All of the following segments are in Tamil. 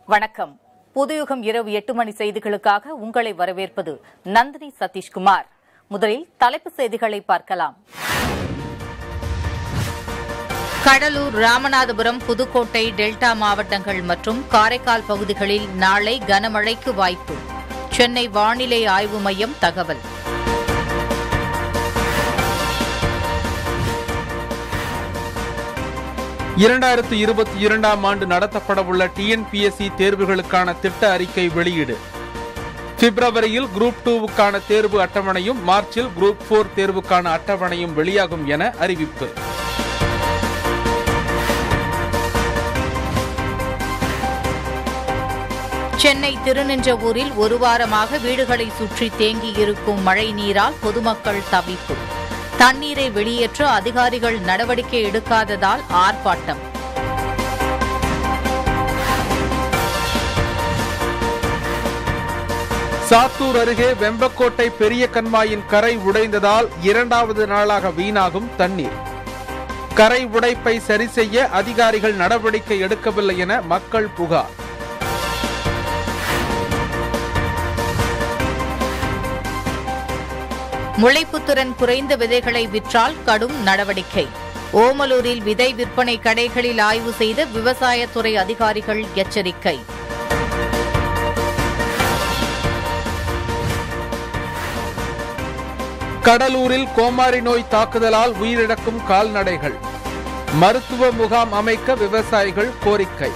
வணக்கம் புதுயுகம் இரவு எட்டு மணி செய்திகளுக்காக உங்களை வரவேற்பது நந்தினி சதீஷ்குமார் முதலில் தலைப்புச் செய்திகளை பார்க்கலாம் கடலூர் ராமநாதபுரம் புதுக்கோட்டை டெல்டா மாவட்டங்கள் மற்றும் காரைக்கால் பகுதிகளில் நாளை கனமழைக்கு வாய்ப்பு சென்னை வானிலை ஆய்வு மையம் தகவல் இரண்டாயிரத்து இருபத்தி இரண்டாம் ஆண்டு நடத்தப்படவுள்ள டிஎன்பிஎஸ்சி தேர்வுகளுக்கான திட்ட அறிக்கை வெளியீடு பிப்ரவரியில் குரூப் டூவுக்கான தேர்வு அட்டவணையும் மார்ச்சில் குரூப் போர் தேர்வுக்கான அட்டவணையும் வெளியாகும் என அறிவிப்பு சென்னை திருநின்றவூரில் ஒரு வாரமாக வீடுகளை சுற்றி தேங்கியிருக்கும் மழை நீரால் பொதுமக்கள் தவிப்பு தண்ணீரை வெளியேற்ற அதிகாரிகள் நடவடிக்கை எடுக்காததால் ஆர்ப்பாட்டம் சாத்தூர் அருகே வெம்பக்கோட்டை பெரிய கண்மாயின் கரை உடைந்ததால் இரண்டாவது நாளாக வீணாகும் தண்ணீர் கரை உடைப்பை சரி செய்ய அதிகாரிகள் நடவடிக்கை எடுக்கவில்லை என மக்கள் புகார் முளைப்புத்திறன் குறைந்த விதைகளை விற்றால் கடும் நடவடிக்கை ஓமலூரில் விதை விற்பனை கடைகளில் ஆய்வு செய்த விவசாயத்துறை அதிகாரிகள் எச்சரிக்கை கடலூரில் கோமாரி நோய் தாக்குதலால் உயிரிழக்கும் கால்நடைகள் மருத்துவ முகாம் அமைக்க விவசாயிகள் கோரிக்கை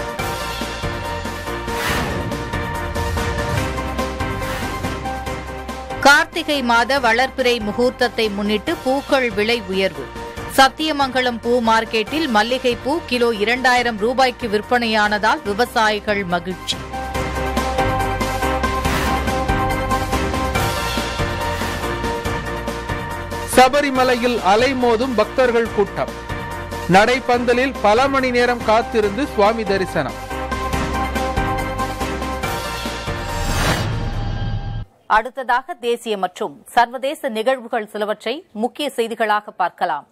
கார்த்திகை மாத வளர்ப்பிறை முகூர்த்தத்தை முன்னிட்டு பூக்கள் விலை உயர்வு சத்தியமங்கலம் பூ மார்க்கெட்டில் மல்லிகை பூ கிலோ இரண்டாயிரம் ரூபாய்க்கு விற்பனையானதால் விவசாயிகள் மகிழ்ச்சி சபரிமலையில் அலைமோதும் பக்தர்கள் கூட்டம் நடைப்பந்தலில் பல மணி நேரம் காத்திருந்து சுவாமி தரிசனம் அடுத்ததாக தேசிய மற்றும் சர்வதேச நிகழ்வுகள் சிலவற்றை முக்கிய செய்திகளாக பார்க்கலாம்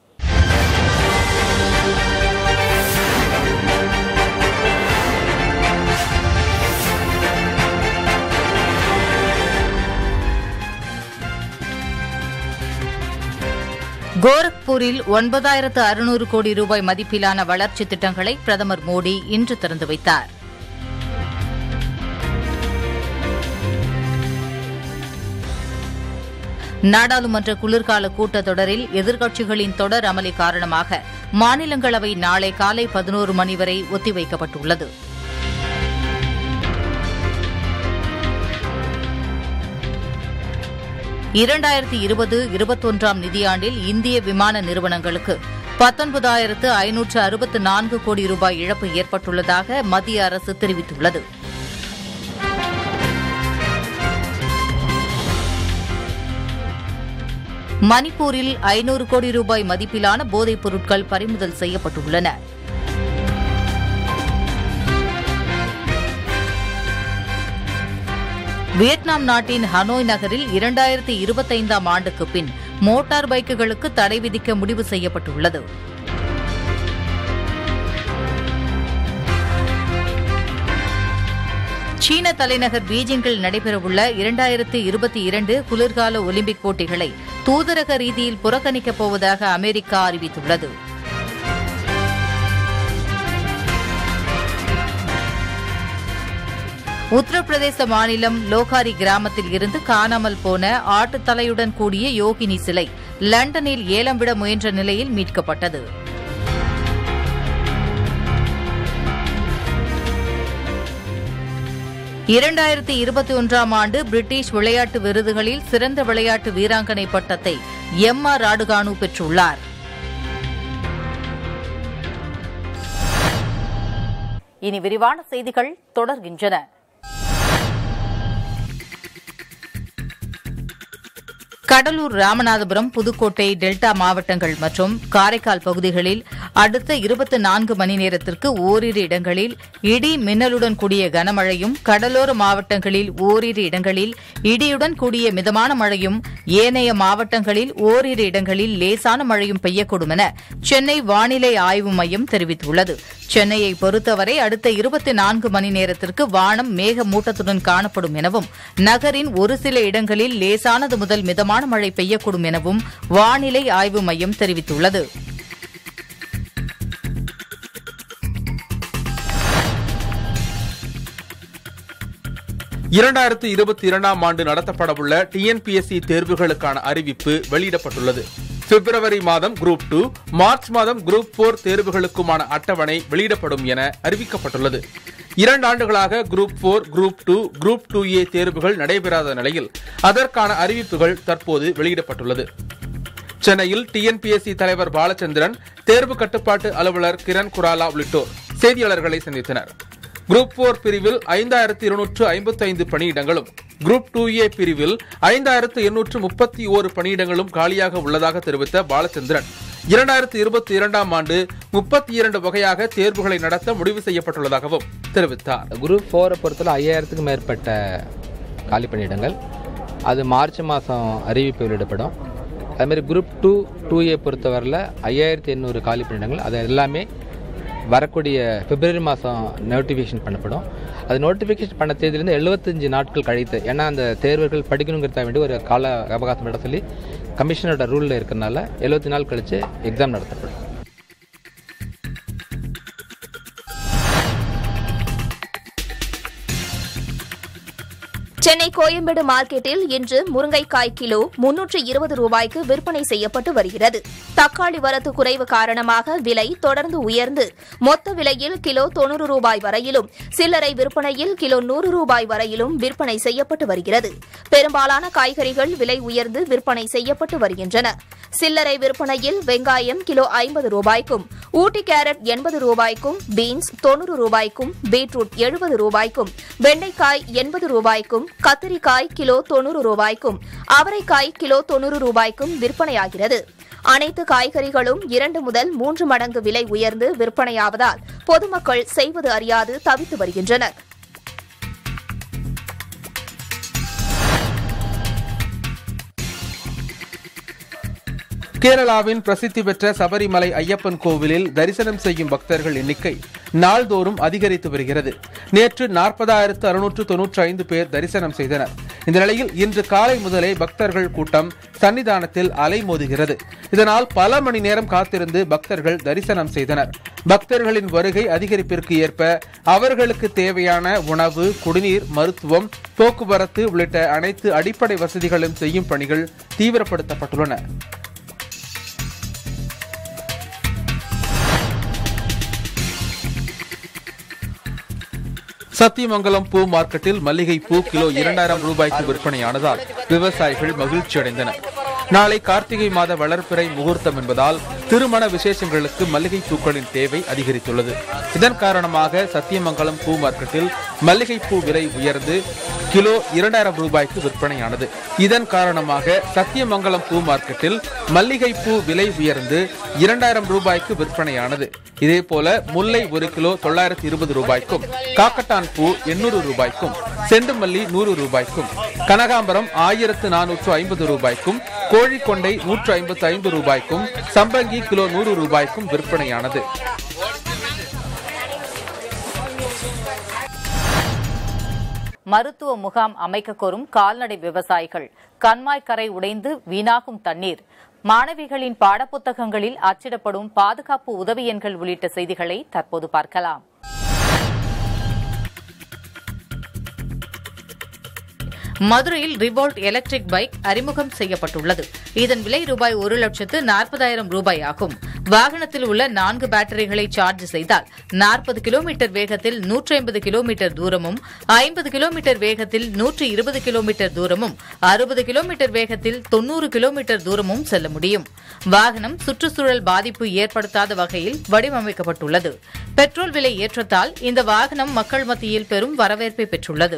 கோரக்பூரில் ஒன்பதாயிரத்து அறுநூறு கோடி ரூபாய் மதிப்பிலான வளர்ச்சித் திட்டங்களை பிரதமர் மோடி இன்று திறந்து வைத்தார் நாடாளுமன்ற குளிர்கால கூட்டத்தொடரில் எதிர்க்கட்சிகளின் தொடர் அமளி காரணமாக மாநிலங்களவை நாளை காலை பதினோரு மணி வரை ஒத்திவைக்கப்பட்டுள்ளது இரண்டாயிரத்தி இருபது இருபத்தொன்றாம் நிதியாண்டில் இந்திய விமான நிறுவனங்களுக்கு பத்தொன்பதாயிரத்து ஐநூற்று அறுபத்து நான்கு கோடி ரூபாய் இழப்பு ஏற்பட்டுள்ளதாக மத்திய அரசு தெரிவித்துள்ளது மணிப்பூரில் ஐநூறு கோடி ரூபாய் மதிப்பிலான போதைப் பொருட்கள் பறிமுதல் செய்யப்பட்டுள்ளன வியட்நாம் நாட்டின் ஹனோய் நகரில் இரண்டாயிரத்தி இருபத்தைந்தாம் ஆண்டுக்கு பின் மோட்டார் பைக்குகளுக்கு தடை விதிக்க முடிவு செய்யப்பட்டுள்ளது சீன தலைநகர் பீஜிங்கில் நடைபெறவுள்ள இரண்டாயிரத்து இருபத்தி இரண்டு குளிர்கால ஒலிம்பிக் போட்டிகளை தூதரக ரீதியில் புறக்கணிக்கப் போவதாக அமெரிக்கா அறிவித்துள்ளது உத்தரப்பிரதேச மாநிலம் லோகாரி கிராமத்தில் இருந்து காணாமல் போன ஆட்டுத்தலையுடன் கூடிய யோகினி சிலை லண்டனில் ஏலம் விட முயன்ற நிலையில் மீட்கப்பட்டது இரண்டாயிரத்தி இருபத்தி ஒன்றாம் ஆண்டு பிரிட்டிஷ் விளையாட்டு விருதுகளில் சிறந்த விளையாட்டு வீராங்கனை பட்டத்தை எம் ஆர் ராடுகானு பெற்றுள்ளார் இனி விரிவான செய்திகள் தொடர்கின்றன கடலூர் ராமநாதபுரம் புதுக்கோட்டை டெல்டா மாவட்டங்கள் மற்றும் காரைக்கால் பகுதிகளில் அடுத்த இருபத்தி நான்கு மணி நேரத்திற்கு ஓரிரு இடங்களில் இடி மின்னலுடன் கூடிய கனமழையும் கடலோர மாவட்டங்களில் ஓரிரு இடங்களில் இடியுடன் கூடிய மிதமான மழையும் ஏனைய மாவட்டங்களில் ஓரிரு இடங்களில் லேசான மழையும் பெய்யக்கூடும் என சென்னை வானிலை ஆய்வு மையம் தெரிவித்துள்ளது சென்னையை பொறுத்தவரை அடுத்த இருபத்தி நான்கு மணி நேரத்திற்கு வானம் மேகமூட்டத்துடன் காணப்படும் எனவும் நகரின் ஒரு சில இடங்களில் லேசானது முதல் மிதமான மழை பெய்யக்கூடும் எனவும் வானிலை ஆய்வு மையம் தெரிவித்துள்ளது இரண்டாயிரத்து இருபத்தி இரண்டாம் ஆண்டு நடத்தப்படவுள்ள டிஎன்பிஎஸ்சி தேர்வுகளுக்கான அறிவிப்பு வெளியிடப்பட்டுள்ளது பிப்ரவரி மாதம் குரூப் டூ மார்ச் மாதம் குரூப் போர் தேர்வுகளுக்குமான அட்டவணை வெளியிடப்படும் என அறிவிக்கப்பட்டுள்ளது இரண்டு ஆண்டுகளாக group four group two group two A தேர்வுகள் நடைபெறாத நிலையில் அதற்கான அறிவிப்புகள் தற்போது வெளியிடப்பட்டுள்ளது சென்னையில் டிஎன்பிஎஸ்சி தலைவர் பாலச்சந்திரன் தேர்வு கட்டுப்பாட்டு அலுவலர் கிரண் குராலா உள்ளிட்டோர் செய்தியாளர்களை சந்தித்தனர் குரூப் போர் பிரிவில் ஐந்தாயிரத்து இருநூற்று ஐம்பத்தைந்து பணியிடங்களும் குரூப் டூ ஏ பிரிவில் ஐந்தாயிரத்து எண்ணூற்று முப்பத்தி ஓரு பணியிடங்களும் காலியாக உள்ளதாக தெரிவித்த பாலச்சந்திரன் இரண்டாயிரத்து இருபத்தி இரண்டாம் ஆண்டு முப்பத்தி இரண்டு வகையாக தேர்வுகளை நடத்த முடிவு செய்யப்பட்டுள்ளதாகவும் தெரிவித்தார் குரூப் ஃபோரை பொறுத்தவரை ஐயாயிரத்துக்கும் மேற்பட்ட காலி பணியிடங்கள் அது மார்ச் மாதம் அறிவிப்பு வெளியிடப்படும் அதுமாதிரி குரூப் டூ டூ ஏ பொறுத்தவரையில் ஐயாயிரத்தி எண்ணூறு காலி பணியிடங்கள் அது எல்லாமே வரக்கூடிய பிப்ரவரி மாதம் நோட்டிஃபிகேஷன் பண்ணப்படும் அது நோட்டிஃபிகேஷன் பண்ண தேதியிலேருந்து எழுபத்தஞ்சு நாட்கள் கழித்து ஏன்னா அந்த தேர்வுகள் படிக்கணுங்கிறத வேண்டி ஒரு கால அவகாசம் இட சொல்லி கமிஷனரோட ரூலில் இருக்கிறனால எழுபத்தி நாள் கழித்து எக்ஸாம் நடத்தப்படும் சென்னை கோயம்பேடு மார்க்கெட்டில் இன்று முருங்கைக்காய் கிலோ முன்னூற்று இருபது ரூபாய்க்கு விற்பனை செய்யப்பட்டு வருகிறது தக்காளி வரத்து குறைவு காரணமாக விலை தொடர்ந்து உயர்ந்து மொத்த விலையில் கிலோ தொன்னூறு ரூபாய் வரையிலும் சில்லறை விற்பனையில் கிலோ நூறு ரூபாய் வரையிலும் விற்பனை செய்யப்பட்டு வருகிறது பெரும்பாலான காய்கறிகள் விலை உயர்ந்து விற்பனை செய்யப்பட்டு வருகின்றன சில்லறை விற்பனையில் வெங்காயம் கிலோ ஐம்பது ரூபாய்க்கும் ஊட்டி கேரட் எண்பது ரூபாய்க்கும் பீன்ஸ் தொன்னூறு ரூபாய்க்கும் பீட்ரூட் எழுபது ரூபாய்க்கும் வெண்டைக்காய் எண்பது ரூபாய்க்கும் கத்திரிக்காய் கிலோ தொன்னூறு ரூபாய்க்கும் அவரைக்காய் கிலோ தொன்னூறு ரூபாய்க்கும் விற்பனையாகிறது அனைத்து காய்கறிகளும் இரண்டு முதல் மூன்று மடங்கு விலை உயர்ந்து விற்பனையாவதால் பொதுமக்கள் செய்வது அறியாது தவித்து வருகின்றனர் கேரளாவின் பிரசித்தி பெற்ற சபரிமலை ஐயப்பன் கோவிலில் தரிசனம் செய்யும் பக்தர்கள் எண்ணிக்கை நாள்தோறும் அதிகரித்து வருகிறது நேற்று நாற்பதாயிரத்து அறுநூற்று தொன்னூற்றி ஐந்து பேர் தரிசனம் செய்தனர் இந்த நிலையில் இன்று காலை முதலே பக்தர்கள் கூட்டம் சன்னிதானத்தில் அலைமோதுகிறது இதனால் பல மணி நேரம் காத்திருந்து பக்தர்கள் தரிசனம் செய்தனர் பக்தர்களின் வருகை அதிகரிப்பிற்கு ஏற்ப அவர்களுக்கு தேவையான உணவு குடிநீர் மருத்துவம் போக்குவரத்து உள்ளிட்ட அனைத்து அடிப்படை வசதிகளும் செய்யும் பணிகள் தீவிரப்படுத்தப்பட்டுள்ளன சத்தியமங்கலம் பூ மார்க்கெட்டில் மல்லிகை பூ கிலோ இரண்டாயிரம் ரூபாய்க்கு விற்பனையானதால் விவசாயிகள் மகிழ்ச்சி அடைந்தனர் நாளை கார்த்திகை மாத வளர்ப்பிறை முகூர்த்தம் என்பதால் திருமண விசேஷங்களுக்கு மல்லிகை பூக்களின் தேவை அதிகரித்துள்ளது இதன் காரணமாக சத்தியமங்கலம் பூ மார்க்கெட்டில் மல்லிகை பூ விலை உயர்ந்து கிலோ இரண்டாயிரம் ரூபாய்க்கு விற்பனையானது இதன் காரணமாக சத்தியமங்கலம் பூ மார்க்கெட்டில் மல்லிகை பூ விலை உயர்ந்து இரண்டாயிரம் ரூபாய்க்கு விற்பனையானது இதேபோல முல்லை ஒரு கிலோ தொள்ளாயிரத்தி இருபது ரூபாய்க்கும் காக்கட்டான் பூ எண்ணூறு ரூபாய்க்கும் செண்டுமல்லி நூறு ரூபாய்க்கும் கனகாம்பரம் ஆயிரத்து நானூற்று ஐம்பது ரூபாய்க்கும் கோழிக்கொண்டை நூற்று ஐம்பத்து ஐந்து ரூபாய்க்கும் சம்பங்கி கிலோ நூறு ரூபாய்க்கும் விற்பனையானது மருத்துவ முகாம் அமைக்க கோரும் கால்நடை விவசாயிகள் கண்மாய் கரை உடைந்து வீணாகும் தண்ணீர் மாணவிகளின் பாடப்புத்தகங்களில் அச்சிடப்படும் பாதுகாப்பு உதவி எண்கள் உள்ளிட்ட செய்திகளை தற்போது பார்க்கலாம் மதுரையில் ரிவோல்ட் எலக்ட்ரிக் பைக் அறிமுகம் செய்யப்பட்டுள்ளது இதன் விலை ரூபாய் ஒரு லட்சத்து நாற்பதாயிரம் ரூபாய் ஆகும் வாகனத்தில் உள்ள நான்கு பேட்டரிகளை சார்ஜ் செய்தால் நாற்பது கிலோமீட்டர் வேகத்தில் நூற்றி ஐம்பது கிலோமீட்டர் தூரமும் ஐம்பது கிலோமீட்டர் வேகத்தில் நூற்றி இருபது கிலோமீட்டர் தூரமும் அறுபது கிலோமீட்டர் வேகத்தில் தொன்னூறு கிலோமீட்டர் தூரமும் செல்ல முடியும் வாகனம் சுற்றுச்சூழல் பாதிப்பு ஏற்படுத்தாத வகையில் வடிவமைக்கப்பட்டுள்ளது பெட்ரோல் விலை ஏற்றத்தால் இந்த வாகனம் மக்கள் மத்தியில் பெரும் வரவேற்பை பெற்றுள்ளது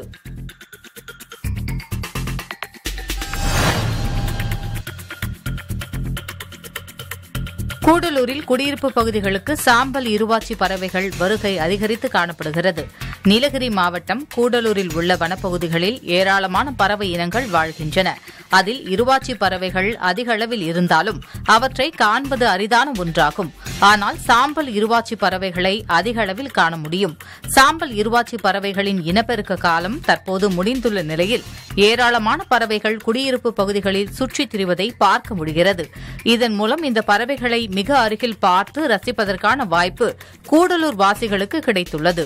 கூடலூரில் குடியிருப்பு பகுதிகளுக்கு சாம்பல் இருவாச்சி பறவைகள் வருகை அதிகரித்து காணப்படுகிறது நீலகிரி மாவட்டம் கூடலூரில் உள்ள வனப்பகுதிகளில் ஏராளமான பறவை இனங்கள் வாழ்கின்றன அதில் இருவாச்சி பறவைகள் அதிக அளவில் இருந்தாலும் அவற்றை காண்பது அரிதான ஒன்றாகும் ஆனால் சாம்பல் இருவாச்சி பறவைகளை அதிக அளவில் காண முடியும் சாம்பல் இருவாச்சி பறவைகளின் இனப்பெருக்க காலம் தற்போது முடிந்துள்ள நிலையில் ஏராளமான பறவைகள் குடியிருப்பு பகுதிகளில் சுற்றித் திரிவதை பார்க்க முடிகிறது இதன் மூலம் இந்த பறவைகளை மிக அருகில் பார்த்து ரசிப்பதற்கான வாய்ப்பு கூடலூர் வாசிகளுக்கு கிடைத்துள்ளது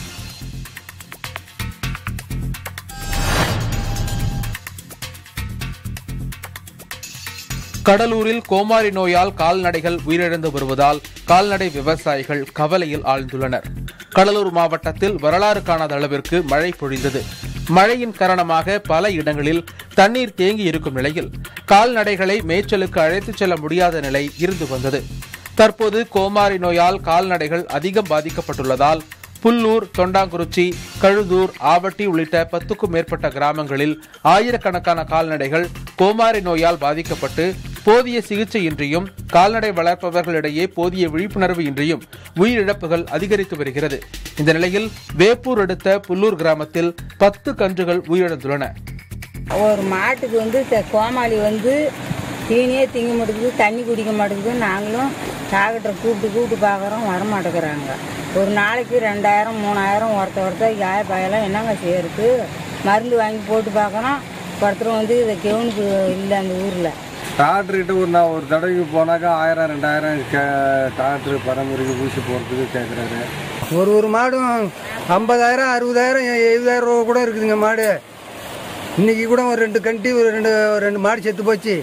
கடலூரில் கோமாரி நோயால் கால்நடைகள் உயிரிழந்து வருவதால் கால்நடை விவசாயிகள் கவலையில் ஆழ்ந்துள்ளனர் கடலூர் மாவட்டத்தில் வரலாறு காணாத அளவிற்கு மழை பொழிந்தது மழையின் காரணமாக பல இடங்களில் தண்ணீர் தேங்கி இருக்கும் நிலையில் கால்நடைகளை மேய்ச்சலுக்கு அழைத்துச் செல்ல முடியாத நிலை இருந்து வந்தது தற்போது கோமாரி நோயால் கால்நடைகள் அதிகம் பாதிக்கப்பட்டுள்ளதால் புல்லூர் தொண்டாங்குறிச்சி கழுதூர் ஆவட்டி உள்ளிட்ட பத்துக்கும் மேற்பட்ட கிராமங்களில் ஆயிரக்கணக்கான கால்நடைகள் கோமாரி நோயால் பாதிக்கப்பட்டு போதிய சிகிச்சையின்றியும் கால்நடை வளர்ப்பவர்களிடையே போதிய விழிப்புணர்வு இன்றியும் உயிரிழப்புகள் அதிகரித்து வருகிறது இந்த நிலையில் வேப்பூர் அடுத்த புல்லூர் கிராமத்தில் பத்து கன்றுகள் உயிரிழந்துள்ளன ஒரு மாட்டுக்கு வந்து த- கோமாளி வந்து தீனியே திங்க மாட்டேங்குது தண்ணி குடிக்க மாட்டேங்குது நாங்களும் டாக்டரை கூப்பிட்டு கூப்பிட்டு பார்க்குறோம் வரமாட்டேங்கிறாங்க ஒரு நாளைக்கு ரெண்டாயிரம் மூணாயிரம் ஒருத்த ஒருத்த யாய பயெல்லாம் என்னங்க செய்யறது மருந்து வாங்கி போட்டு பார்க்குறோம் ஒருத்தர் வந்து இதை கெவுனுக்கு இல்லை அந்த ஊரில் டாக்டர்கிட்ட ஒரு நான் ஒரு தடவைக்கு போனாக்கா ஆயிரம் ரெண்டாயிரம் கே டாக்டர் பராமரிக்க ஊசி போகிறதுக்கு கேட்குறாரு ஒரு ஒரு மாடும் ஐம்பதாயிரம் அறுபதாயிரம் எழுபதாயிரம் ரூபா கூட இருக்குதுங்க மாடு இன்னைக்கு கூட ஒரு ரெண்டு கண்டி ஒரு ரெண்டு ஒரு ரெண்டு மாடு செத்து போச்சு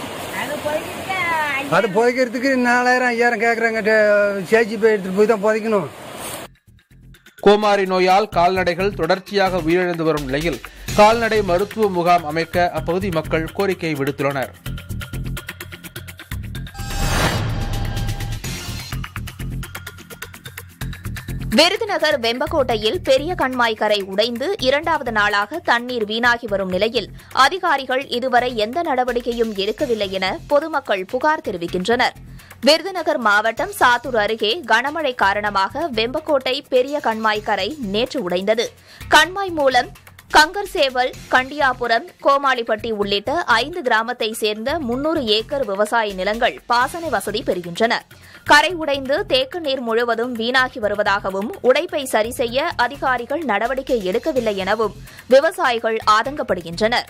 அது புதைக்கிறதுக்கு நாலாயிரம் ஐயாயிரம் கேட்குறாங்க சேச்சி போய் எடுத்துகிட்டு போய் தான் புதைக்கணும் கோமாரி நோயால் கால்நடைகள் தொடர்ச்சியாக உயிரிழந்து வரும் நிலையில் கால்நடை மருத்துவ முகாம் அமைக்க அப்பகுதி மக்கள் கோரிக்கை விடுத்துள்ளனர் விருதுநகர் வெம்பக்கோட்டையில் பெரிய கண்மாய் கரை உடைந்து இரண்டாவது நாளாக தண்ணீர் வீணாகி வரும் நிலையில் அதிகாரிகள் இதுவரை எந்த நடவடிக்கையும் எடுக்கவில்லை என பொதுமக்கள் புகார் தெரிவிக்கின்றனர் விருதுநகர் மாவட்டம் சாத்தூர் அருகே கனமழை காரணமாக வெம்பக்கோட்டை பெரிய கண்மாய் கரை நேற்று உடைந்தது கண்மாய் மூலம் கங்கர்சேவல் கண்டியாபுரம் கோமாளிப்பட்டி உள்ளிட்ட ஐந்து கிராமத்தை சேர்ந்த முன்னூறு ஏக்கர் விவசாய நிலங்கள் பாசன வசதி பெறுகின்றன கரை உடைந்து தேக்க நீர் முழுவதும் வீணாகி வருவதாகவும் உடைப்பை சரி செய்ய அதிகாரிகள் நடவடிக்கை எடுக்கவில்லை எனவும் விவசாயிகள் ஆதங்கப்படுகின்றனர்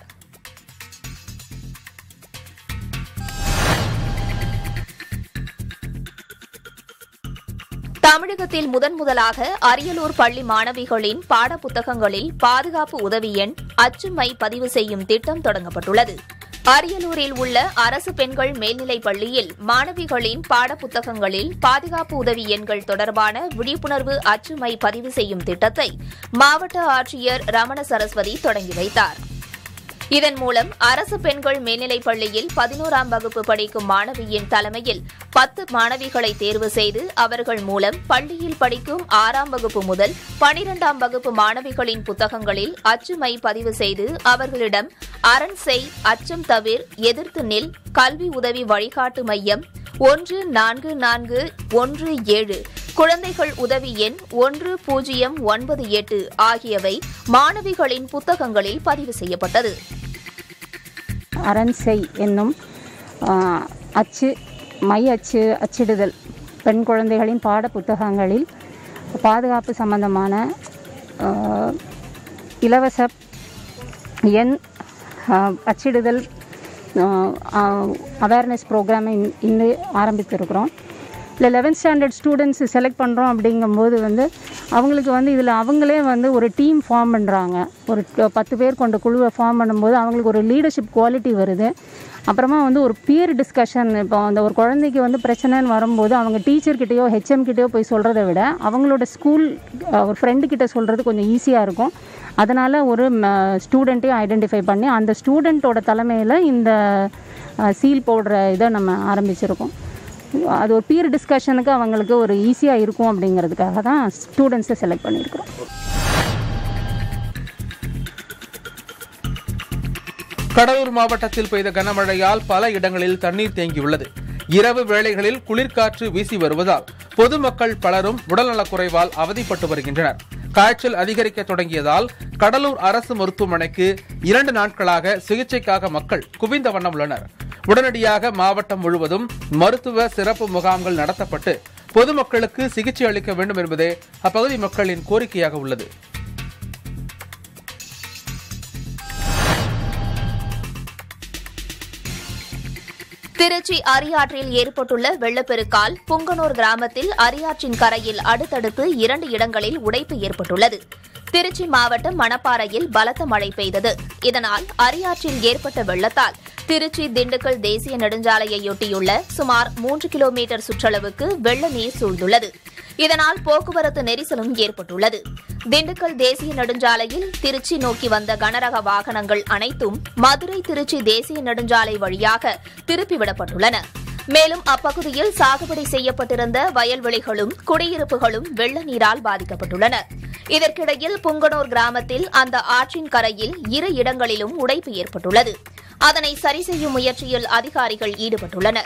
தமிழகத்தில் முதன் முதலாக அரியலூர் பள்ளி மாணவிகளின் பாடப்புத்தகங்களில் பாதுகாப்பு உதவி எண் அச்சுமை பதிவு செய்யும் திட்டம் தொடங்கப்பட்டுள்ளது அரியலூரில் உள்ள அரசு பெண்கள் மேல்நிலைப் பள்ளியில் மாணவிகளின் பாடப்புத்தகங்களில் பாதுகாப்பு உதவி எண்கள் தொடர்பான விழிப்புணர்வு அச்சுமை பதிவு செய்யும் திட்டத்தை மாவட்ட ஆட்சியர் ரமண சரஸ்வதி தொடங்கி வைத்தார் இதன் மூலம் அரசு பெண்கள் மேல்நிலைப் பள்ளியில் பதினோராம் வகுப்பு படிக்கும் மாணவியின் தலைமையில் பத்து மாணவிகளை தேர்வு செய்து அவர்கள் மூலம் பள்ளியில் படிக்கும் ஆறாம் வகுப்பு முதல் பனிரெண்டாம் வகுப்பு மாணவிகளின் புத்தகங்களில் அச்சுமை பதிவு செய்து அவர்களிடம் அரண் செய் அச்சம் தவிர் எதிர்த்து நில் கல்வி உதவி வழிகாட்டு மையம் ஒன்று நான்கு நான்கு ஒன்று ஏழு குழந்தைகள் உதவி எண் ஒன்று பூஜ்ஜியம் ஒன்பது எட்டு ஆகியவை மாணவிகளின் புத்தகங்களில் பதிவு செய்யப்பட்டது அரண்சை என்னும் ஆ, அச்சு மை அச்சு அச்சிடுதல் பெண் குழந்தைகளின் பாட புத்தகங்களில் பாதுகாப்பு சம்பந்தமான ஆ, இலவச எண் ஆ, அச்சிடுதல் அவேர்னஸ் ப்ரோக்ராமை இன்று ஆரம்பித்திருக்கிறோம் இல்லை லெவன்த் ஸ்டாண்டர்ட் ஸ்டூடெண்ட்ஸ் செலக்ட் பண்ணுறோம் அப்படிங்கும்போது வந்து அவங்களுக்கு வந்து இதில் அவங்களே வந்து ஒரு டீம் ஃபார்ம் பண்ணுறாங்க ஒரு ட- பத்து பேர் கொண்ட குழுவை ஃபார்ம் பண்ணும்போது அவங்களுக்கு ஒரு லீடர்ஷிப் குவாலிட்டி வருது அப்புறமா வந்து ஒரு பியர் டிஸ்கஷன் இப்போ அந்த ஒரு குழந்தைக்கு வந்து பிரச்சனைன்னு வரும்போது அவங்க டீச்சர்கிட்டயோ ஹெச்எம் கிட்டயோ போய் சொல்கிறத விட அவங்களோட ஸ்கூல் ஒரு ஃப்ரெண்டு கிட்ட சொல்கிறது கொஞ்சம் ஈஸியாக இருக்கும் அதனால் ஒரு ஸ்டூடெண்ட்டையும் ஐடென்டிஃபை பண்ணி அந்த ஸ்டூடெண்ட்டோட தலைமையில் இந்த சீல் போடுற இதை நம்ம ஆரம்பிச்சிருக்கோம் அது ஒரு பீர் டிஸ்கஷனுக்கு அவங்களுக்கு ஒரு ஈஸியாக இருக்கும் அப்படிங்கிறதுக்காக தான் ஸ்டூடெண்ட்ஸை செலக்ட் பண்ணியிருக்கிறோம் கடலூர் மாவட்டத்தில் பெய்த கனமழையால் பல இடங்களில் தண்ணீர் தேங்கியுள்ளது இரவு வேளைகளில் குளிர்காற்று வீசி வருவதால் பொதுமக்கள் பலரும் உடல்நலக்குறைவால் அவதிப்பட்டு வருகின்றனர் காய்ச்சல் அதிகரிக்க தொடங்கியதால் கடலூர் அரசு மருத்துவமனைக்கு இரண்டு நாட்களாக சிகிச்சைக்காக மக்கள் குவிந்த வண்ணம் உள்ளனர் உடனடியாக மாவட்டம் முழுவதும் மருத்துவ சிறப்பு முகாம்கள் நடத்தப்பட்டு பொதுமக்களுக்கு சிகிச்சை அளிக்க வேண்டும் என்பதே அப்பகுதி மக்களின் கோரிக்கையாக உள்ளது திருச்சி அரியாற்றில் ஏற்பட்டுள்ள வெள்ளப்பெருக்கால் புங்கனூர் கிராமத்தில் அரியாற்றின் கரையில் அடுத்தடுத்து இரண்டு இடங்களில் உடைப்பு ஏற்பட்டுள்ளது திருச்சி மாவட்டம் மணப்பாறையில் பலத்த மழை பெய்தது இதனால் அரியாற்றில் ஏற்பட்ட வெள்ளத்தால் திருச்சி திண்டுக்கல் தேசிய நெடுஞ்சாலையொட்டியுள்ள சுமார் மூன்று கிலோமீட்டர் சுற்றளவுக்கு வெள்ள நீர் சூழ்ந்துள்ளது இதனால் போக்குவரத்து நெரிசலும் ஏற்பட்டுள்ளது திண்டுக்கல் தேசிய நெடுஞ்சாலையில் திருச்சி நோக்கி வந்த கனரக வாகனங்கள் அனைத்தும் மதுரை திருச்சி தேசிய நெடுஞ்சாலை வழியாக திருப்பிவிடப்பட்டுள்ளன மேலும் அப்பகுதியில் சாகுபடி செய்யப்பட்டிருந்த வயல்வெளிகளும் குடியிருப்புகளும் வெள்ள நீரால் பாதிக்கப்பட்டுள்ளன இதற்கிடையில் புங்கனூர் கிராமத்தில் அந்த ஆற்றின் கரையில் இரு இடங்களிலும் உடைப்பு ஏற்பட்டுள்ளது அதனை சரி செய்யும் முயற்சியில் அதிகாரிகள் ஈடுபட்டுள்ளனர்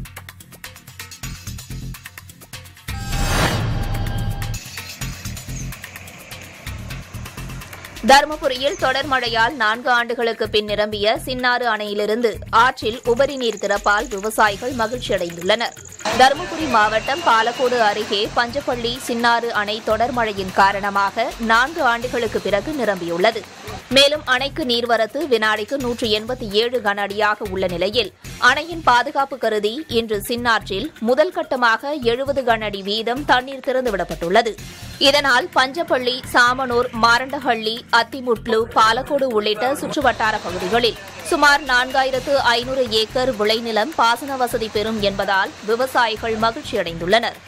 தருமபுரியில் தொடர் மழையால் நான்கு ஆண்டுகளுக்கு பின் நிரம்பிய சின்னாறு அணையிலிருந்து ஆற்றில் உபரி நீர் திறப்பால் விவசாயிகள் மகிழ்ச்சியடைந்துள்ளனர் தருமபுரி மாவட்டம் பாலக்கோடு அருகே பஞ்சப்பள்ளி சின்னாறு அணை தொடர் மழையின் காரணமாக நான்கு ஆண்டுகளுக்கு பிறகு நிரம்பியுள்ளது மேலும் அணைக்கு நீர்வரத்து வினாடிக்கு நூற்று எண்பத்தி ஏழு கன அடியாக உள்ள நிலையில் அணையின் பாதுகாப்பு கருதி இன்று சின்னாற்றில் முதல் கட்டமாக எழுபது கன அடி வீதம் தண்ணீர் திறந்துவிடப்பட்டுள்ளது இதனால் பஞ்சப்பள்ளி சாமனூர் மாரண்டஹள்ளி அத்திமுட்லு பாலக்கோடு உள்ளிட்ட சுற்றுவட்டார பகுதிகளில் சுமார் நான்காயிரத்து ஐநூறு ஏக்கர் விளைநிலம் பாசன வசதி பெறும் என்பதால் விவசாயிகள் மகிழ்ச்சியடைந்துள்ளனர்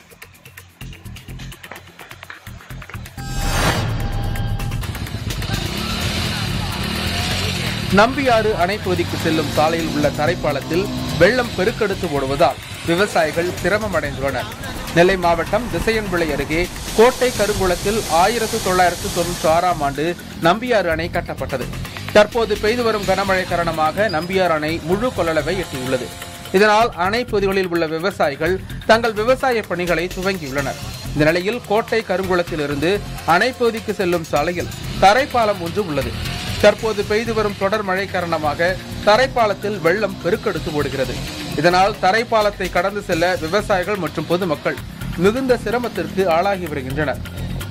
நம்பியாறு அணை பகுதிக்கு செல்லும் சாலையில் உள்ள தரைப்பாலத்தில் வெள்ளம் பெருக்கெடுத்து ஓடுவதால் விவசாயிகள் சிரமம் அடைந்துள்ளனர் நெல்லை மாவட்டம் திசையன்விளை அருகே கோட்டை கருங்குளத்தில் ஆயிரத்து தொள்ளாயிரத்து தொன்னூற்றி ஆறாம் ஆண்டு நம்பியாறு அணை கட்டப்பட்டது தற்போது பெய்து வரும் கனமழை காரணமாக நம்பியாறு அணை முழு கொள்ளளவை எட்டியுள்ளது இதனால் அணை பகுதிகளில் உள்ள விவசாயிகள் தங்கள் விவசாய பணிகளை துவங்கியுள்ளனர் இந்த நிலையில் கோட்டை கருங்குளத்திலிருந்து அணை பகுதிக்கு செல்லும் சாலையில் தரைப்பாலம் ஒன்று உள்ளது தற்போது பெய்து வரும் தொடர் மழை காரணமாக தரைப்பாலத்தில் வெள்ளம் பெருக்கெடுத்து ஓடுகிறது இதனால் தரைப்பாலத்தை கடந்து செல்ல விவசாயிகள் மற்றும் பொதுமக்கள் மிகுந்த சிரமத்திற்கு ஆளாகி வருகின்றனர்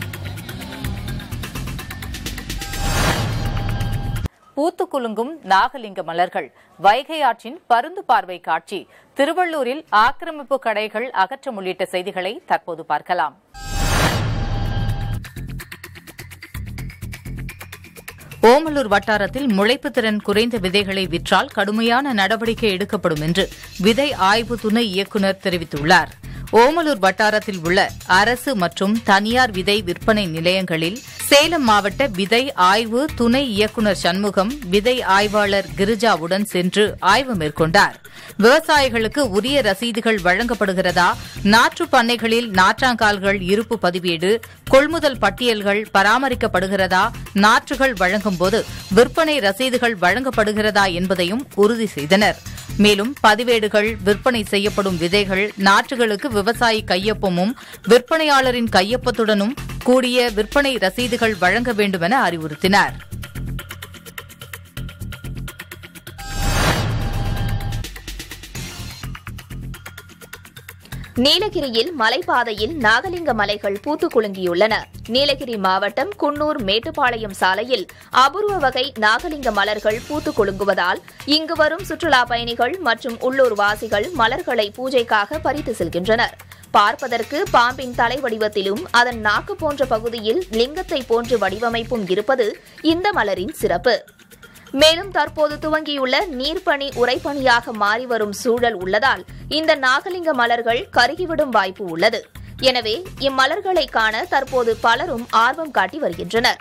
பூத்து குலுங்கும் நாகலிங்க மலர்கள் வைகை ஆற்றின் பருந்து பார்வை காட்சி திருவள்ளூரில் ஆக்கிரமிப்பு கடைகள் அகற்றம் உள்ளிட்ட செய்திகளை தற்போது பார்க்கலாம் ஓமலூர் வட்டாரத்தில் முளைப்பு திறன் குறைந்த விதைகளை விற்றால் கடுமையான நடவடிக்கை எடுக்கப்படும் என்று விதை ஆய்வு துணை இயக்குநர் தெரிவித்துள்ளார் ஓமலூர் வட்டாரத்தில் உள்ள அரசு மற்றும் தனியார் விதை விற்பனை நிலையங்களில் சேலம் மாவட்ட விதை ஆய்வு துணை இயக்குநர் சண்முகம் விதை ஆய்வாளர் கிரிஜாவுடன் சென்று ஆய்வு மேற்கொண்டார் விவசாயிகளுக்கு உரிய ரசீதுகள் வழங்கப்படுகிறதா நாற்று பண்ணைகளில் நாற்றாங்கால்கள் இருப்பு பதிவேடு கொள்முதல் பட்டியல்கள் பராமரிக்கப்படுகிறதா நாற்றுகள் வழங்கும் போது விற்பனை ரசீதுகள் வழங்கப்படுகிறதா என்பதையும் உறுதி செய்தனர் மேலும் பதிவேடுகள் விற்பனை செய்யப்படும் விதைகள் நாற்றுகளுக்கு விவசாயி கையொப்பமும் விற்பனையாளரின் கையொப்பத்துடனும் கூடிய விற்பனை ரசீதுகள் வழங்க வேண்டும் என அறிவுறுத்தினார் நீலகிரியில் மலைப்பாதையில் நாகலிங்க மலைகள் பூத்து குலுங்கியுள்ளன நீலகிரி மாவட்டம் குன்னூர் மேட்டுப்பாளையம் சாலையில் அபூர்வ வகை நாகலிங்க மலர்கள் பூத்து குலுங்குவதால் இங்கு வரும் சுற்றுலா பயணிகள் மற்றும் உள்ளூர் வாசிகள் மலர்களை பூஜைக்காக பறித்து செல்கின்றனர் பார்ப்பதற்கு பாம்பின் தலை வடிவத்திலும் அதன் நாக்கு போன்ற பகுதியில் லிங்கத்தை போன்று வடிவமைப்பும் இருப்பது இந்த மலரின் சிறப்பு மேலும் தற்போது துவங்கியுள்ள நீர்ப்பனி உறைபனியாக மாறி வரும் சூழல் உள்ளதால் இந்த நாகலிங்க மலர்கள் கருகிவிடும் வாய்ப்பு உள்ளது எனவே இம்மலர்களை காண தற்போது பலரும் ஆர்வம் காட்டி வருகின்றனர்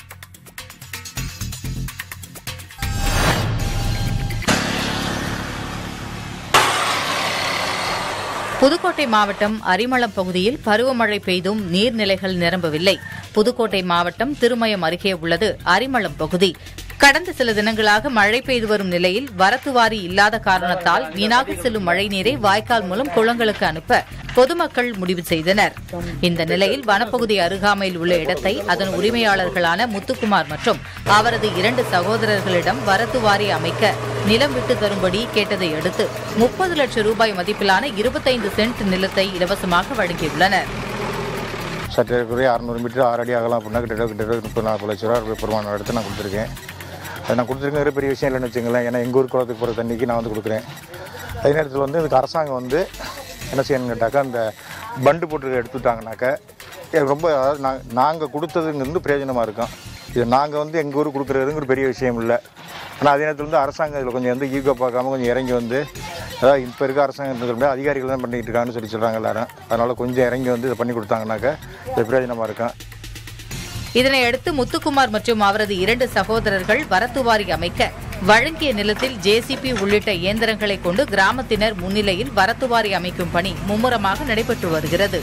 புதுக்கோட்டை மாவட்டம் அரிமளம் பகுதியில் பருவமழை பெய்தும் நீர்நிலைகள் நிரம்பவில்லை புதுக்கோட்டை மாவட்டம் திருமயம் அருகே உள்ளது அரிமளம் பகுதி கடந்த சில தினங்களாக மழை பெய்து வரும் நிலையில் வரத்து வாரி இல்லாத காரணத்தால் வீணாக செல்லும் மழை நீரை வாய்க்கால் மூலம் குளங்களுக்கு அனுப்ப பொதுமக்கள் முடிவு செய்தனர் இந்த நிலையில் வனப்பகுதி அருகாமையில் உள்ள இடத்தை அதன் உரிமையாளர்களான முத்துக்குமார் மற்றும் அவரது இரண்டு சகோதரர்களிடம் வரத்து வாரி அமைக்க நிலம் விட்டு தரும்படி கேட்டதை அடுத்து முப்பது லட்சம் ரூபாய் மதிப்பிலான இருபத்தைந்து சென்ட் நிலத்தை இலவசமாக வழங்கியுள்ளனர் சற்றேறக்குறைய அறநூறு மீட்டர் ஆறு அடி ஆகலாம் அப்படின்னா கிட்ட கிட்ட முப்பது நாற்பது லட்ச ரூபா பெருமான இடத்த நான் கொடுத்துருக்கேன் அது நான் கொடுத்துருக்கிற பெரிய விஷயம் இல்லைன்னு வச்சுங்களேன் ஏன்னா எங்கள் ஊர் குளத்துக்கு போகிற தண்ணிக்கு நான் வந்து கொடுக்குறேன் அதே நேரத்தில் வந்து இதுக்கு அரசாங்கம் வந்து என்ன செய்யணும்னு கேட்டாக்கா அந்த பண்டு போட்டு எடுத்துட்டாங்கனாக்கா இது ரொம்ப அதாவது நான் நாங்கள் கொடுத்ததுங்கிறது பிரயோஜனமாக இருக்கும் இது நாங்கள் வந்து எங்கள் ஊருக்கு கொடுக்குறதுங்கிற பெரிய விஷயம் இல்லை ஆனால் அதே நேரத்தில் வந்து அரசாங்கம் இதில் கொஞ்சம் வந்து ஈகோ பார்க்காம கொஞ்சம் இறங்கி வந்து அதாவது இப்போ இருக்க அரசாங்கம் அதிகாரிகள் தான் பண்ணிட்டு இருக்காங்கன்னு சொல்லி சொல்கிறாங்க எல்லாரும் அதனால் கொஞ்சம் இறங்கி வந்து இதை பண்ணி கொடுத்தாங்கனாக்கா இது பிரயோஜனமாக இருக்கும் இதனையடுத்து முத்துக்குமார் மற்றும் அவரது இரண்டு சகோதரர்கள் வரத்து வாரி அமைக்க வழங்கிய நிலத்தில் ஜேசிபி உள்ளிட்ட இயந்திரங்களை கொண்டு கிராமத்தினர் முன்னிலையில் வரத்து வாரி அமைக்கும் பணி மும்முரமாக நடைபெற்று வருகிறது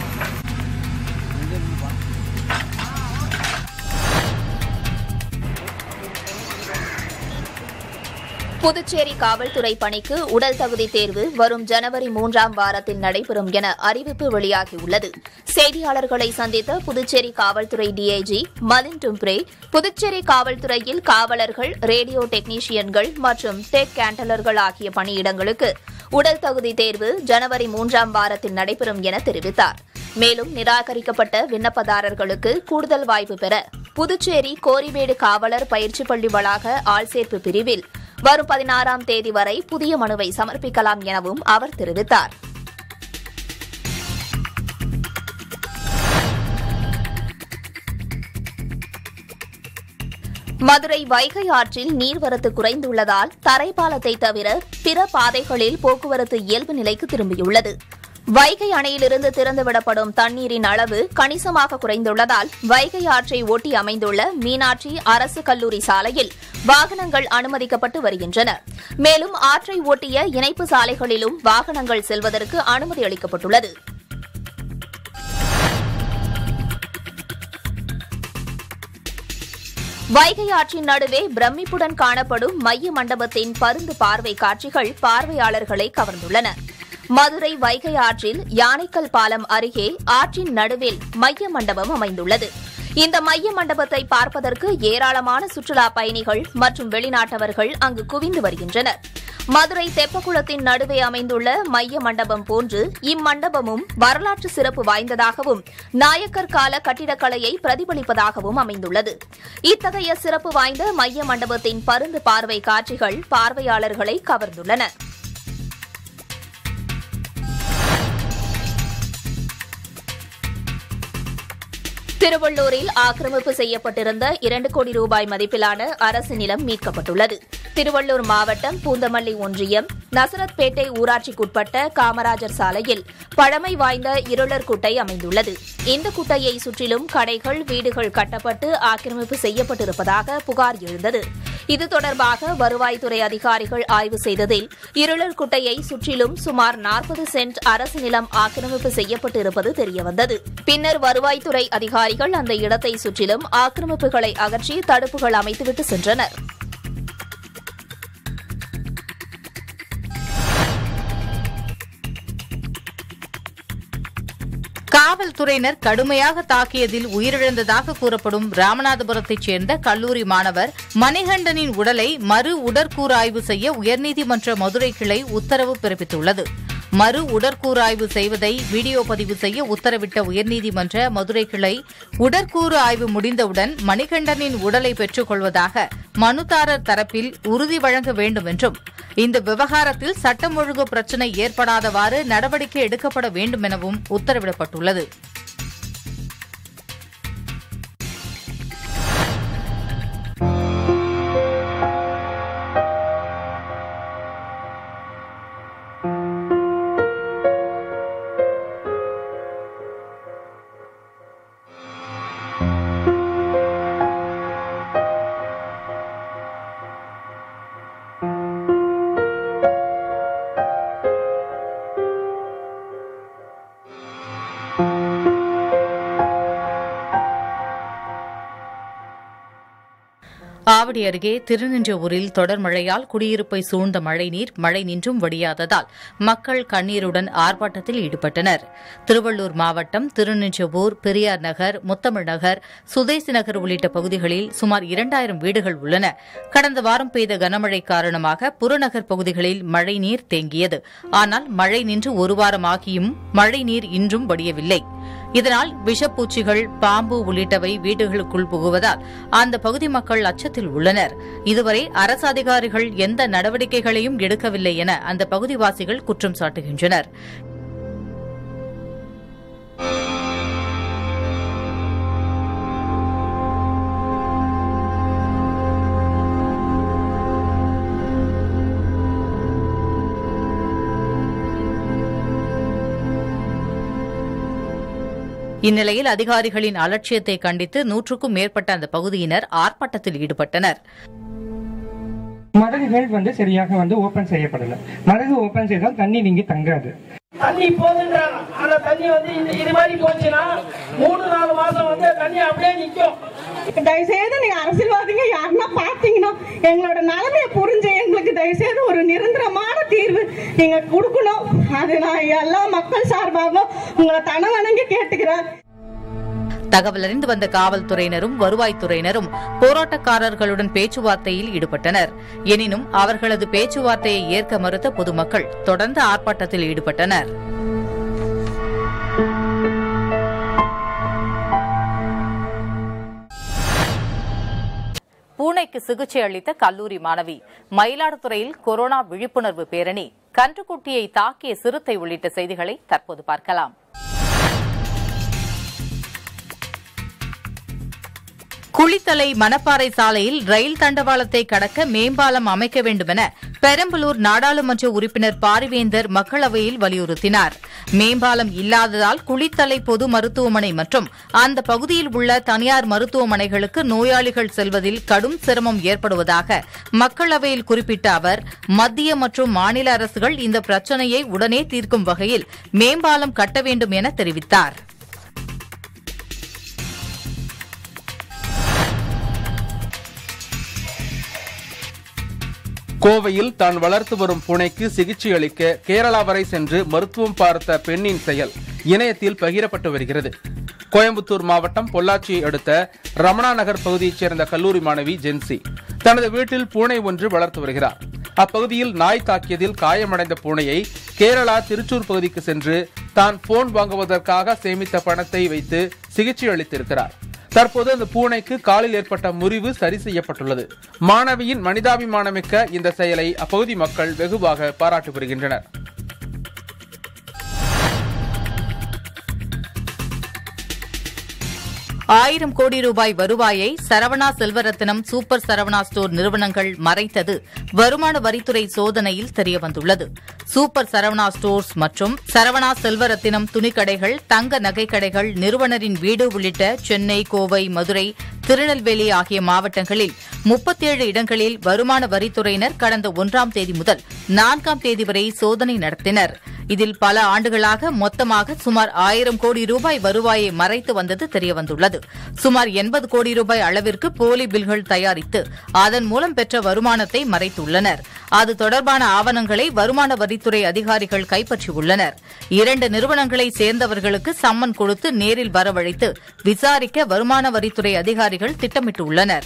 புதுச்சேரி காவல்துறை பணிக்கு உடல் தகுதி தேர்வு வரும் ஜனவரி மூன்றாம் வாரத்தில் நடைபெறும் என அறிவிப்பு வெளியாகியுள்ளது செய்தியாளர்களை சந்தித்த புதுச்சேரி காவல்துறை டிஐஜி மலின் டும்ப்ரே புதுச்சேரி காவல்துறையில் காவலர்கள் ரேடியோ டெக்னீஷியன்கள் மற்றும் டெக் கேண்டலர்கள் ஆகிய பணியிடங்களுக்கு உடல் தகுதி தேர்வு ஜனவரி மூன்றாம் வாரத்தில் நடைபெறும் என தெரிவித்தார் மேலும் நிராகரிக்கப்பட்ட விண்ணப்பதாரர்களுக்கு கூடுதல் வாய்ப்பு பெற புதுச்சேரி கோரிமேடு காவலர் பயிற்சி பள்ளி வளாக ஆள்சேர்ப்பு பிரிவில் வரும் பதினாறாம் தேதி வரை புதிய மனுவை சமர்ப்பிக்கலாம் எனவும் அவர் தெரிவித்தார் மதுரை வைகை ஆற்றில் நீர்வரத்து குறைந்துள்ளதால் தரைப்பாலத்தை தவிர பிற பாதைகளில் போக்குவரத்து இயல்பு நிலைக்கு திரும்பியுள்ளது வைகை அணையிலிருந்து திறந்துவிடப்படும் தண்ணீரின் அளவு கணிசமாக குறைந்துள்ளதால் வைகை ஆற்றை ஒட்டி அமைந்துள்ள மீனாட்சி அரசு கல்லூரி சாலையில் வாகனங்கள் அனுமதிக்கப்பட்டு வருகின்றன மேலும் ஆற்றை ஒட்டிய இணைப்பு சாலைகளிலும் வாகனங்கள் செல்வதற்கு அனுமதி அளிக்கப்பட்டுள்ளது வைகை ஆற்றின் நடுவே பிரமிப்புடன் காணப்படும் மைய மண்டபத்தின் பருந்து பார்வை காட்சிகள் பார்வையாளர்களை கவர்ந்துள்ளன மதுரை வைகை ஆற்றில் யானைக்கல் பாலம் அருகே ஆற்றின் நடுவில் மைய மண்டபம் அமைந்துள்ளது இந்த மைய மண்டபத்தை பார்ப்பதற்கு ஏராளமான சுற்றுலா பயணிகள் மற்றும் வெளிநாட்டவர்கள் அங்கு குவிந்து வருகின்றனர் மதுரை தெப்பக்குளத்தின் நடுவே அமைந்துள்ள மைய மண்டபம் போன்று இம்மண்டபமும் வரலாற்று சிறப்பு வாய்ந்ததாகவும் நாயக்கர் கால கட்டிடக்கலையை பிரதிபலிப்பதாகவும் அமைந்துள்ளது இத்தகைய சிறப்பு வாய்ந்த மைய மண்டபத்தின் பருந்து பார்வை காட்சிகள் பார்வையாளர்களை கவர்ந்துள்ளன திருவள்ளூரில் ஆக்கிரமிப்பு செய்யப்பட்டிருந்த இரண்டு கோடி ரூபாய் மதிப்பிலான அரசு நிலம் மீட்கப்பட்டுள்ளது திருவள்ளூர் மாவட்டம் பூந்தமல்லி ஒன்றியம் நசரத்பேட்டை ஊராட்சிக்குட்பட்ட காமராஜர் சாலையில் பழமை வாய்ந்த இருளர் குட்டை அமைந்துள்ளது இந்த குட்டையை சுற்றிலும் கடைகள் வீடுகள் கட்டப்பட்டு ஆக்கிரமிப்பு செய்யப்பட்டிருப்பதாக புகார் எழுந்தது இது தொடர்பாக வருவாய்த்துறை அதிகாரிகள் ஆய்வு செய்ததில் இருளர் குட்டையை சுற்றிலும் சுமார் நாற்பது சென்ட் அரசு நிலம் ஆக்கிரமிப்பு செய்யப்பட்டிருப்பது தெரியவந்தது பின்னர் வருவாய்த்துறை அதிகாரிகள் அந்த இடத்தை சுற்றிலும் ஆக்கிரமிப்புகளை அகற்றி தடுப்புகள் அமைத்துவிட்டு சென்றனர் காவல்துறையினர் கடுமையாக தாக்கியதில் உயிரிழந்ததாக கூறப்படும் ராமநாதபுரத்தைச் சேர்ந்த கல்லூரி மாணவர் மணிகண்டனின் உடலை மறு உடற்கூறாய்வு செய்ய உயர்நீதிமன்ற மதுரை கிளை உத்தரவு பிறப்பித்துள்ளது மறு உடற்கூறாய்வு செய்வதை வீடியோ பதிவு செய்ய உத்தரவிட்ட உயர்நீதிமன்ற மதுரை கிளை உடற்கூறு ஆய்வு முடிந்தவுடன் மணிகண்டனின் உடலை பெற்றுக் கொள்வதாக மனுதாரர் தரப்பில் உறுதி வழங்க வேண்டும் என்றும் இந்த விவகாரத்தில் சட்டம் ஒழுங்கு பிரச்சினை ஏற்படாதவாறு நடவடிக்கை எடுக்கப்பட வேண்டும் எனவும் உத்தரவிடப்பட்டுள்ளது thank you ஆவடி அருகே திருநின்றவூரில் தொடர் மழையால் குடியிருப்பை சூழ்ந்த மழைநீர் மழை நின்றும் வடியாததால் மக்கள் கண்ணீருடன் ஆர்ப்பாட்டத்தில் ஈடுபட்டனர் திருவள்ளூர் மாவட்டம் திருநின்றவூர் பெரியார் நகர் முத்தமிழ் நகர் சுதேசி நகர் உள்ளிட்ட பகுதிகளில் சுமார் இரண்டாயிரம் வீடுகள் உள்ளன கடந்த வாரம் பெய்த கனமழை காரணமாக புறநகர் பகுதிகளில் மழைநீர் தேங்கியது ஆனால் மழை நின்று ஒரு வாரமாகியும் மழைநீர் இன்றும் வடியவில்லை இதனால் விஷப்பூச்சிகள் பாம்பு உள்ளிட்டவை வீடுகளுக்குள் புகுவதால் அந்த பகுதி மக்கள் அச்சத்தில் உள்ளனர் இதுவரை அரசு அதிகாரிகள் எந்த நடவடிக்கைகளையும் எடுக்கவில்லை என அந்த பகுதிவாசிகள் குற்றம் சாட்டுகின்றனர் இந்நிலையில் அதிகாரிகளின் அலட்சியத்தை கண்டித்து நூற்றுக்கும் மேற்பட்ட அந்த பகுதியினர் ஆர்ப்பாட்டத்தில் ஈடுபட்டனர் மடகுகள் வந்து சரியாக வந்து ஓபன் செய்யப்படல மடகு ஓபன் செய்தால் தண்ணி நீங்க தங்காது தண்ணி போகுதுன்றாங்க ஆனா தண்ணி வந்து இது இது மாதிரி போச்சுன்னா மூணு நாலு மாசம் வந்து தண்ணி அப்படியே நிக்கும் தயவுசெய்து நீங்க அரசியல்வாதிங்க யாருன்னா பாத்தீங்கன்னா எங்களோட நிலைமையை புரிஞ்சு எங்களுக்கு தயவுசெய்து ஒரு நிரந்தரமான தீர்வு நீங்க கொடுக்கணும் அது நான் எல்லா மக்கள் சார்பாகவும் உங்களை தனவணங்கி கேட்டுக்கிறேன் தகவல் அறிந்து வந்த காவல்துறையினரும் வருவாய்த்துறையினரும் போராட்டக்காரர்களுடன் பேச்சுவார்த்தையில் ஈடுபட்டனர் எனினும் அவர்களது பேச்சுவார்த்தையை ஏற்க மறுத்த பொதுமக்கள் தொடர்ந்து ஆர்ப்பாட்டத்தில் ஈடுபட்டனர் பூனைக்கு சிகிச்சை அளித்த கல்லூரி மாணவி மயிலாடுதுறையில் கொரோனா விழிப்புணர்வு பேரணி கன்றுக்குட்டியை தாக்கிய சிறுத்தை உள்ளிட்ட செய்திகளை தற்போது பார்க்கலாம் குளித்தலை மணப்பாறை சாலையில் ரயில் தண்டவாளத்தை கடக்க மேம்பாலம் அமைக்க வேண்டுமென பெரம்பலூர் நாடாளுமன்ற உறுப்பினர் பாரிவேந்தர் மக்களவையில் வலியுறுத்தினார் மேம்பாலம் இல்லாததால் குளித்தலை பொது மருத்துவமனை மற்றும் அந்த பகுதியில் உள்ள தனியார் மருத்துவமனைகளுக்கு நோயாளிகள் செல்வதில் கடும் சிரமம் ஏற்படுவதாக மக்களவையில் குறிப்பிட்ட அவர் மத்திய மற்றும் மாநில அரசுகள் இந்த பிரச்சினையை உடனே தீர்க்கும் வகையில் மேம்பாலம் கட்ட வேண்டும் என தெரிவித்தார் கோவையில் தான் வளர்த்து வரும் பூனைக்கு சிகிச்சை அளிக்க கேரளா வரை சென்று மருத்துவம் பார்த்த பெண்ணின் செயல் இணையத்தில் பகிரப்பட்டு வருகிறது கோயம்புத்தூர் மாவட்டம் பொள்ளாச்சியை அடுத்த ரமணா நகர் பகுதியைச் சேர்ந்த கல்லூரி மாணவி ஜென்சி தனது வீட்டில் பூனை ஒன்று வளர்த்து வருகிறார் அப்பகுதியில் நாய் தாக்கியதில் காயமடைந்த பூனையை கேரளா திருச்சூர் பகுதிக்கு சென்று தான் போன் வாங்குவதற்காக சேமித்த பணத்தை வைத்து சிகிச்சை அளித்திருக்கிறார் தற்போது அந்த பூனைக்கு காலில் ஏற்பட்ட முறிவு சரி செய்யப்பட்டுள்ளது மாணவியின் மனிதாபிமானமிக்க இந்த செயலை அப்பகுதி மக்கள் வெகுவாக பாராட்டி வருகின்றனர் ஆயிரம் கோடி ரூபாய் வருவாயை சரவணா செல்வரத்தினம் சூப்பர் சரவணா ஸ்டோர் நிறுவனங்கள் மறைத்தது வருமான வரித்துறை சோதனையில் தெரியவந்துள்ளது சூப்பர் சரவணா ஸ்டோர்ஸ் மற்றும் சரவணா செல்வரத்தினம் துணிக்கடைகள் தங்க நகைக்கடைகள் நிறுவனரின் வீடு உள்ளிட்ட சென்னை கோவை மதுரை திருநெல்வேலி ஆகிய மாவட்டங்களில் முப்பத்தேழு இடங்களில் வருமான வரித்துறையினர் கடந்த ஒன்றாம் தேதி முதல் நான்காம் தேதி வரை சோதனை நடத்தினர் இதில் பல ஆண்டுகளாக மொத்தமாக சுமார் ஆயிரம் கோடி ரூபாய் வருவாயை மறைத்து வந்தது தெரியவந்துள்ளது சுமார் எண்பது கோடி ரூபாய் அளவிற்கு போலி பில்கள் தயாரித்து அதன் மூலம் பெற்ற வருமானத்தை மறைத்துள்ளனர் அது தொடர்பான ஆவணங்களை வருமான வரித்துறை அதிகாரிகள் கைப்பற்றியுள்ளனர் இரண்டு நிறுவனங்களை சேர்ந்தவர்களுக்கு சம்மன் கொடுத்து நேரில் வரவழைத்து விசாரிக்க வருமான வரித்துறை அதிகாரிகள் திட்டமிட்டுள்ளனர்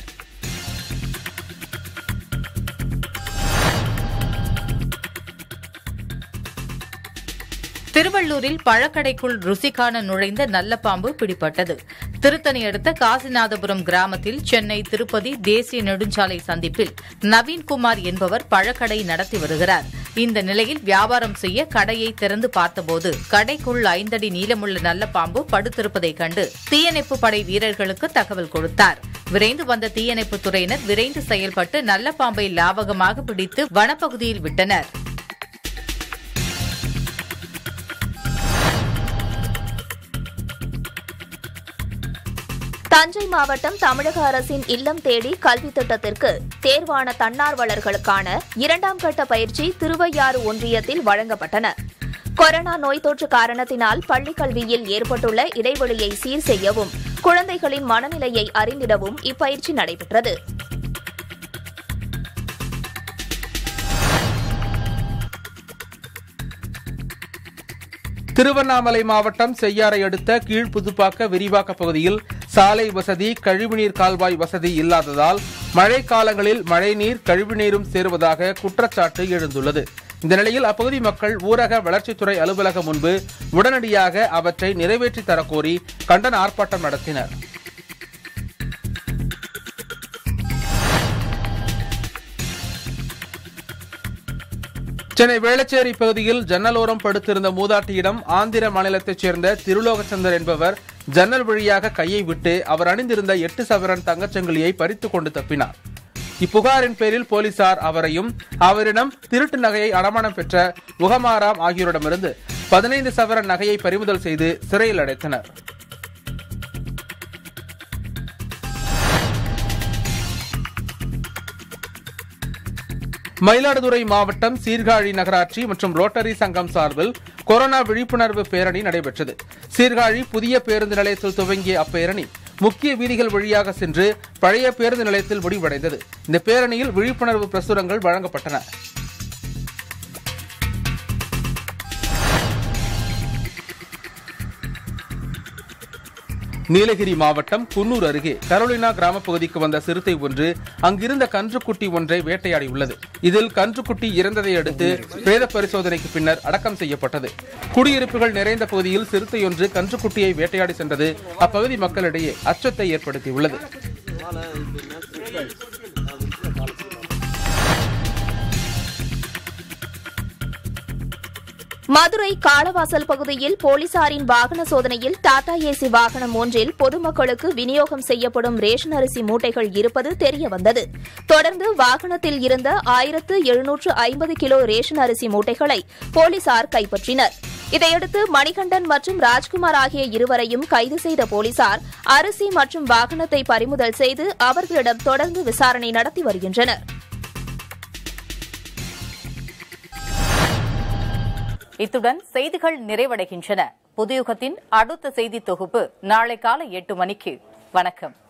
திருவள்ளூரில் பழக்கடைக்குள் ருசிக்கான நுழைந்த நல்ல பாம்பு பிடிபட்டது திருத்தணி அடுத்த காசிநாதபுரம் கிராமத்தில் சென்னை திருப்பதி தேசிய நெடுஞ்சாலை சந்திப்பில் நவீன்குமார் என்பவர் பழக்கடை நடத்தி வருகிறார் இந்த நிலையில் வியாபாரம் செய்ய கடையை திறந்து பார்த்தபோது கடைக்குள் ஐந்தடி நீளமுள்ள நல்ல பாம்பு படுத்திருப்பதைக் கண்டு தீயணைப்பு படை வீரர்களுக்கு தகவல் கொடுத்தார் விரைந்து வந்த தீயணைப்புத் துறையினர் விரைந்து செயல்பட்டு நல்ல பாம்பை லாவகமாக பிடித்து வனப்பகுதியில் விட்டனர் தஞ்சை மாவட்டம் தமிழக அரசின் இல்லம் தேடி கல்வி திட்டத்திற்கு தேர்வான தன்னார்வலர்களுக்கான இரண்டாம் கட்ட பயிற்சி திருவையாறு ஒன்றியத்தில் வழங்கப்பட்டன கொரோனா நோய் தொற்று காரணத்தினால் பள்ளிக் கல்வியில் ஏற்பட்டுள்ள இடைவெளியை சீர் செய்யவும் குழந்தைகளின் மனநிலையை அறிந்திடவும் இப்பயிற்சி நடைபெற்றது திருவண்ணாமலை மாவட்டம் செய்யாறை அடுத்த கீழ்புதுப்பாக்க விரிவாக்க பகுதியில் சாலை வசதி கழிவுநீர் கால்வாய் வசதி இல்லாததால் மழை காலங்களில் மழைநீர் கழிவுநீரும் சேருவதாக குற்றச்சாட்டு எழுந்துள்ளது இந்த நிலையில் அப்பகுதி மக்கள் ஊரக வளர்ச்சித்துறை அலுவலகம் முன்பு உடனடியாக அவற்றை நிறைவேற்றி தரக்கோரி கண்டன ஆர்ப்பாட்டம் நடத்தினர் சென்னை வேளச்சேரி பகுதியில் ஜன்னலோரம் படுத்திருந்த மூதாட்டியிடம் ஆந்திர மாநிலத்தைச் சேர்ந்த திருலோகச்சந்தர் என்பவர் ஜன்னல் வழியாக கையை விட்டு அவர் அணிந்திருந்த எட்டு சவரன் தங்கச்சங்கிலியை பறித்துக் கொண்டு தப்பினார் இப்புகாரின் பேரில் போலீசார் அவரையும் அவரிடம் திருட்டு நகையை அடமானம் பெற்ற முகமாராம் ஆகியோரிடமிருந்து பதினைந்து சவரன் நகையை பறிமுதல் செய்து சிறையில் அடைத்தனர் மயிலாடுதுறை மாவட்டம் சீர்காழி நகராட்சி மற்றும் ரோட்டரி சங்கம் சார்பில் கொரோனா விழிப்புணர்வு பேரணி நடைபெற்றது சீர்காழி புதிய பேருந்து நிலையத்தில் துவங்கிய அப்பேரணி முக்கிய வீதிகள் வழியாக சென்று பழைய பேருந்து நிலையத்தில் முடிவடைந்தது இந்த பேரணியில் விழிப்புணர்வு பிரசுரங்கள் வழங்கப்பட்டன நீலகிரி மாவட்டம் குன்னூர் அருகே கரோலினா கிராம பகுதிக்கு வந்த சிறுத்தை ஒன்று அங்கிருந்த கன்றுக்குட்டி ஒன்றை வேட்டையாடியுள்ளது இதில் கன்றுக்குட்டி இறந்ததை அடுத்து பிரேத பரிசோதனைக்கு பின்னர் அடக்கம் செய்யப்பட்டது குடியிருப்புகள் நிறைந்த பகுதியில் சிறுத்தை ஒன்று கன்றுக்குட்டியை வேட்டையாடி சென்றது அப்பகுதி மக்களிடையே அச்சத்தை ஏற்படுத்தியுள்ளது மதுரை காளவாசல் பகுதியில் போலீசாரின் வாகன சோதனையில் டாடா ஏசி வாகனம் ஒன்றில் பொதுமக்களுக்கு விநியோகம் செய்யப்படும் ரேஷன் அரிசி மூட்டைகள் இருப்பது தெரியவந்தது தொடர்ந்து வாகனத்தில் இருந்த ஆயிரத்து எழுநூற்று ஐம்பது கிலோ ரேஷன் அரிசி மூட்டைகளை போலீசார் கைப்பற்றினர் இதையடுத்து மணிகண்டன் மற்றும் ராஜ்குமார் ஆகிய இருவரையும் கைது செய்த போலீசார் அரிசி மற்றும் வாகனத்தை பறிமுதல் செய்து அவர்களிடம் தொடர்ந்து விசாரணை நடத்தி வருகின்றனர் இத்துடன் செய்திகள் நிறைவடைகின்றன புதுயுகத்தின் அடுத்த செய்தி தொகுப்பு நாளை காலை எட்டு மணிக்கு வணக்கம்